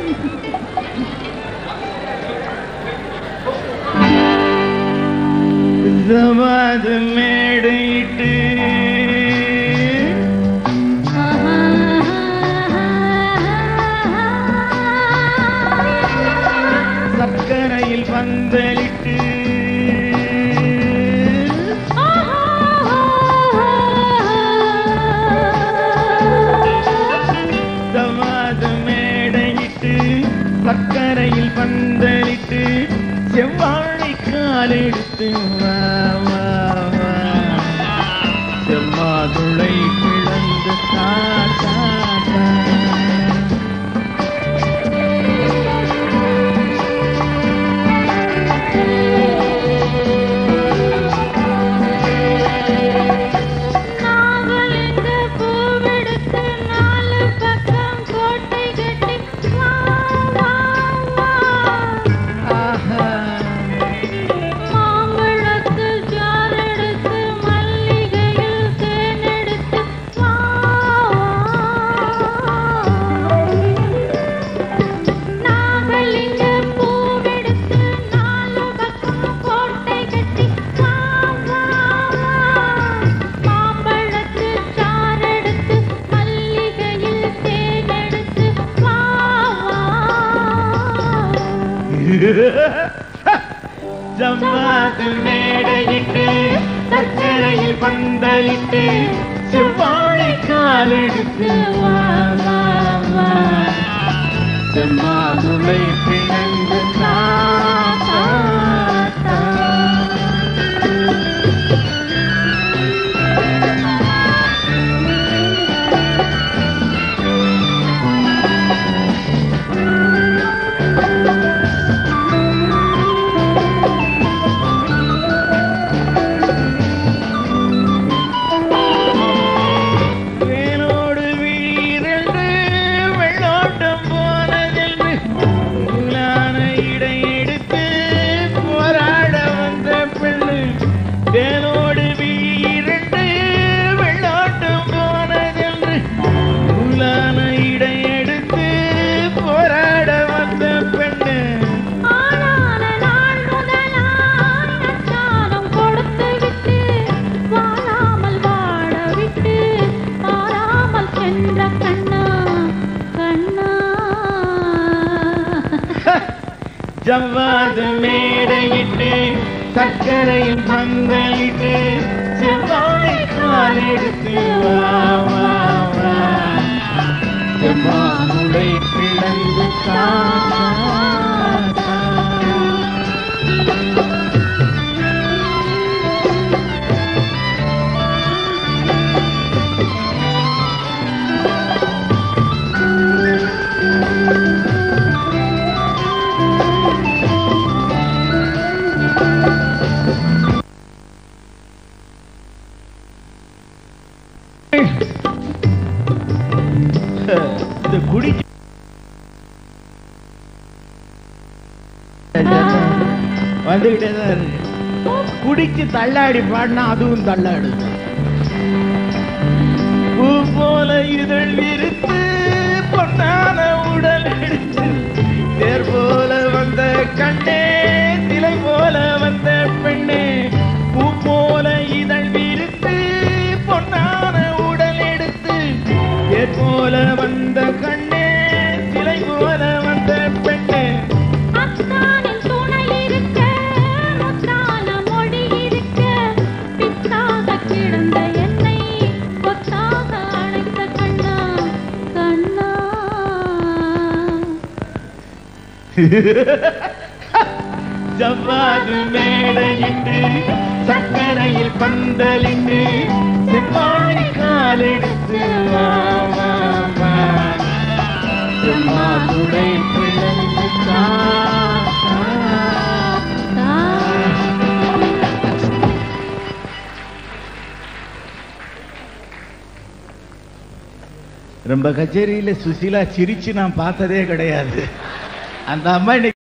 சமாது மேடையிட்டு சர்க்கரையில் பந்தலிட்டு சமாது மேடையிட்டு சர்க்கரையில் பந்தலிட்டு செவ்வாழை காலெடுத்து வா வா வா செம்மாதுளை பிளந்து தா தா தா நாவலுக்கு பூவெடுத்து நாலு பக்கம் கோட்டை கட்டி வா வா வா ஆஹா மாம்பழத்தில் சாறெடுத்து மல்லிகையில் தேனெடுத்து வா நாவலிங்க பூவெடுத்து நாலு பக்கம் கோட்டை கட்டி வா வா வா மாம்பழத்தில் சாறெடுத்து மல்லிகையில் தேனெடுத்து வா வா ஜம்மாது மேடையிட்டு சர்க்கரையில் பந்தலிட்டு செவ்வாழை காலெடுத்து வா வா வா செம்மாதுளை பிளந்து தா தா தா வேலோடு வீரண்டு வெள்ளோட்டம் போனதென்று நூலான இடை எடுத்து போராட வந்த பெண்ணு வேலோடு வீரண்டு வெள்ளோட்டம் போனதென்று நூலான இடை எடுத்து போராட வந்த பெண்ணு ஆளான நாள் முதலாய் நற்சானம் கொடுத்து விட்டு வாழாமல் வாழ விட்டு மாறாமல் சென்ற கண்ணா கண்ணா ஜவ்வாது மேடையிட்டு சர்க்கரையில் பந்தலிட்டு செவ்வாழை காலெடுத்து வா வா வா செவ்வாழை பிளந்து தா தா, தா. இந்த குடி வந்துகிட்டே தான் இருக்கு குடிச்சு தள்ளாடி பாடினா அதுவும் தள்ளாடு பூ போல இதழ் விரித்து பொன்னான உடல் எடுத்து தேர் போல வந்த கண்ணே சிலை போல வந்த பெண்ணே பூ போல இதழ் விரித்து பொன்னான உடல் எடுத்து தேர் போல வந்த கண்ணே சிலை போல வந்த பெண்ணே அத்தானின் துணை இருக்க முத்தான மொழி இருக்க பித்தாக கிடந்த என்னை கொத்தாக அழைத்த கண்ணா கண்ணா ஜவ்வாது மேடையிட்டு சக்கரையில் பந்தலிட்டு செவ்வாழை காலெடுத்து வா வா வா செவ்வாதுடை பிளந்து தா தா. ரொம்ப கச்சேரியில சுசீலா சிரிச்சு நான் பார்த்ததே கிடையாது அந்த அம்மா இன்னைக்கு